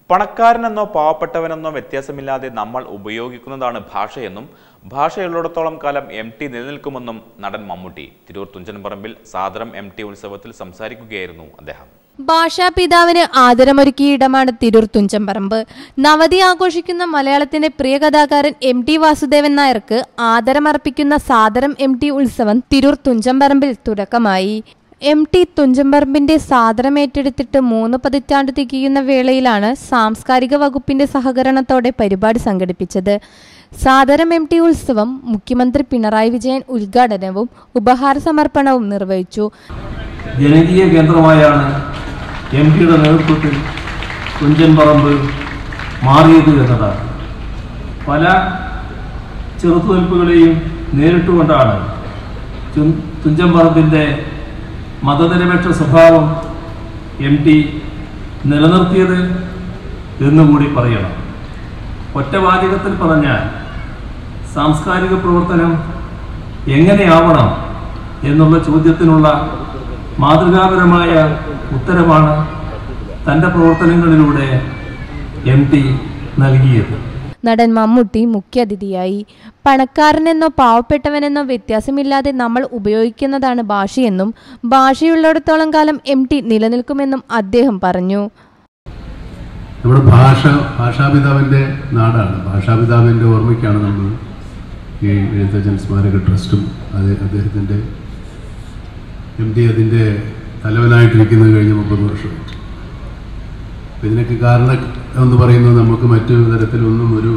പണക്കാരനെന്നോ പാവപ്പെട്ടവനെന്നോ വ്യത്യാസമില്ലാതെ നമ്മൾ ഉപയോഗിക്കുന്നതാണ് ഭാഷയെന്നും ഭാഷയുള്ളിടത്തോളം കാലം എം ടി നിലനിൽക്കുമെന്നും നടൻ മമ്മൂട്ടി തിരൂർ തുഞ്ചൻപറമ്പിൽ സാദരം എം ടി ഉത്സവത്തിൽ സംസാരിക്കുകയായിരുന്നു അദ്ദേഹം ഭാഷാപിതാവിന് ആദരമൊരുക്കിയ ഇടമാണ് തിരൂർ തുഞ്ചംപറമ്പ് നവതി ആഘോഷിക്കുന്ന മലയാളത്തിന്റെ പ്രിയ കഥാകാരൻ എം ടി വാസുദേവൻ നായർക്ക് ആദരമർപ്പിക്കുന്ന സാദരം എം ടി ഉത്സവം തിരൂർ തുഞ്ചംപറമ്പിൽ തുടക്കമായി എം ടി തുഞ്ചംപറമ്പിന്റെ സാദരം ഏറ്റെടുത്തിട്ട് മൂന്ന് പതിറ്റാണ്ട് തികയുന്ന വേളയിലാണ് സാംസ്കാരിക വകുപ്പിന്റെ സഹകരണത്തോടെ പരിപാടി സംഘടിപ്പിച്ചത് സാദരം എം ടി ഉത്സവം മുഖ്യമന്ത്രി പിണറായി വിജയൻ ഉദ്ഘാടനവും ഉപഹാര സമർപ്പണവും നിർവഹിച്ചു ജനകീയ കേന്ദ്രമായാണ് എം പിയുടെ നേതൃത്വത്തിൽ തുഞ്ചൻപറമ്പ് മാറിയത് എന്നതാണ് പല ചെറുത്തുനിൽപ്പുകളെയും നേരിട്ടുകൊണ്ടാണ് ചു- തുഞ്ചൻപറമ്പിൻ്റെ മതനിരപേക്ഷ സ്വഭാവം എം ടി നിലനിർത്തിയത് എന്നുകൂടി പറയണം ഒറ്റവാചകത്തിൽ പറഞ്ഞാൽ സാംസ്കാരിക പ്രവർത്തനം എങ്ങനെയാവണം എന്നുള്ള ചോദ്യത്തിനുള്ള മാതൃകാപരമായ ഉത്തരമാണ് തൻ്റെ പ്രവർത്തനങ്ങളിലൂടെ എം ടി നൽകിയത് നടൻ മമ്മൂട്ടി മുഖ്യാതിഥിയായി പണക്കാരനെന്നോ പാവപ്പെട്ടവനെന്നോ വ്യത്യാസമില്ലാതെ നമ്മൾ ഉപയോഗിക്കുന്നതാണ് ഭാഷയെന്നും ഭാഷയുള്ളിടത്തോളം കാലം എം ടി നിലനിൽക്കുമെന്നും അദ്ദേഹം പറഞ്ഞു നമ്മുടെ ഭാഷ ഭാഷാപിതാവിൻ്റെ നാടാണ് ഭാഷാപിതാവിൻ്റെ ഓർമ്മയ്ക്കാണ് നമ്മൾ ഈ എഴുത്തച്ഛൻ സ്മാരക ട്രസ്റ്റും അത് അദ്ദേഹത്തിൻ്റെ എം ഡി അതിൻ്റെ തലവനായിട്ടിരിക്കുന്നത് കഴിഞ്ഞ മുപ്പത് വർഷം അപ്പം ഇതിനൊക്കെ കാരണം എന്ന് പറയുന്നത് നമുക്ക് മറ്റു തരത്തിലൊന്നും ഒരു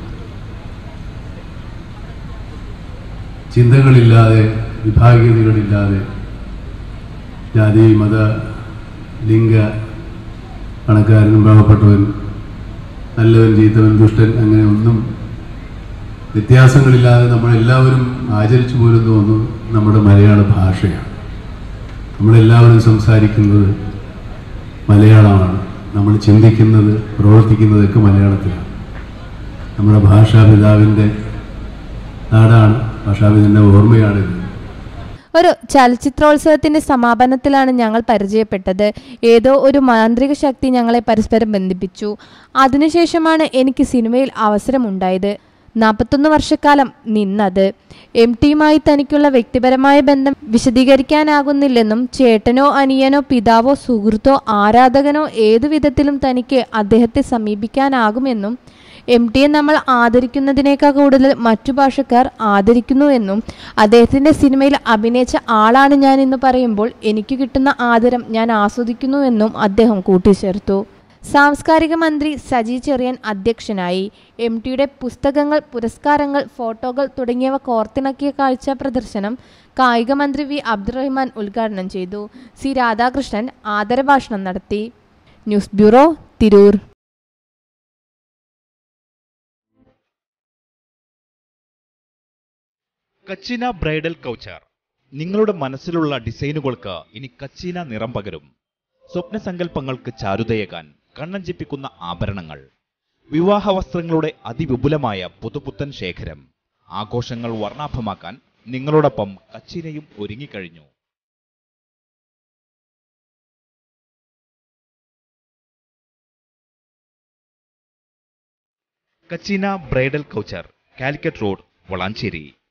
ചിന്തകളില്ലാതെ വിഭാഗീയതകളില്ലാതെ ജാതി മത ലിംഗ പണക്കാരനും പാവപ്പെട്ടവൻ നല്ലവൻ ചീത്തവൻ ദുഷ്ടൻ അങ്ങനെ ഒന്നും വ്യത്യാസങ്ങളില്ലാതെ നമ്മളെല്ലാവരും ആചരിച്ചു പോരുന്ന ഒന്ന് നമ്മുടെ മലയാള ഭാഷയാണ് നമ്മളെല്ലാവരും സംസാരിക്കുന്നത് മലയാളമാണ് നമ്മൾ ചിന്തിക്കുന്നത് പ്രവർത്തിക്കുന്നതൊക്കെ മലയാളത്തിലാണ് നമ്മുടെ ഭാഷാപിതാവിൻ്റെ നാടാണ് ഭാഷാപിതാവിൻ്റെ ഓർമ്മയാണിത് ഒരു ചലച്ചിത്രോത്സവത്തിന്റെ സമാപനത്തിലാണ് ഞങ്ങൾ പരിചയപ്പെട്ടത് ഏതോ ഒരു മാന്ത്രിക ശക്തി ഞങ്ങളെ പരസ്പരം ബന്ധിപ്പിച്ചു അതിനുശേഷമാണ് എനിക്ക് സിനിമയിൽ അവസരമുണ്ടായത് നാൽപ്പത്തൊന്ന് വർഷക്കാലം നിന്നത് എം ടിയുമായി തനിക്കുള്ള വ്യക്തിപരമായ ബന്ധം വിശദീകരിക്കാനാകുന്നില്ലെന്നും ചേട്ടനോ അനിയനോ പിതാവോ സുഹൃത്തോ ആരാധകനോ ഏതു വിധത്തിലും തനിക്ക് അദ്ദേഹത്തെ സമീപിക്കാനാകുമെന്നും എം ടിയെ നമ്മൾ ആദരിക്കുന്നതിനേക്കാൾ കൂടുതൽ മറ്റു ഭാഷക്കാർ ആദരിക്കുന്നു എന്നും അദ്ദേഹത്തിന്റെ സിനിമയിൽ അഭിനയിച്ച ആളാണ് ഞാൻ എന്ന് പറയുമ്പോൾ എനിക്ക് കിട്ടുന്ന ആദരം ഞാൻ ആസ്വദിക്കുന്നു എന്നും അദ്ദേഹം കൂട്ടിച്ചേർത്തു സാംസ്കാരിക മന്ത്രി സജി ചെറിയൻ അധ്യക്ഷനായി എം ടിയുടെ പുസ്തകങ്ങൾ പുരസ്കാരങ്ങൾ ഫോട്ടോകൾ തുടങ്ങിയവ കോർത്തിണക്കിയ കാഴ്ച പ്രദർശനം കായിക മന്ത്രി വി അബ്ദുറഹ്മാൻ ഉദ്ഘാടനം ചെയ്തു സി രാധാകൃഷ്ണൻ ആദരഭാഷണം നടത്തി news bureau Tirur Kachina bridal couture നിങ്ങളുടെ മനസ്സിലുള്ള ഡിസൈനുകൾക്ക് ഇനി കച്ചീന നിറം പകരും സ്വപ്നസങ്കല്പങ്ങൾക്ക് ചാരുതയേകാൻ കണ്ണഞ്ചിപ്പിക്കുന്ന ആഭരണങ്ങൾ വിവാഹ വസ്ത്രങ്ങളുടെ അതിവിപുലമായ പുതുപുത്തൻ ശേഖരം ആഘോഷങ്ങൾ വർണ്ണാഭമാക്കാൻ നിങ്ങളോടൊപ്പം കച്ചീനയും ഒരുങ്ങിക്കഴിഞ്ഞു Kachina bridal couture Calicut road Valanchery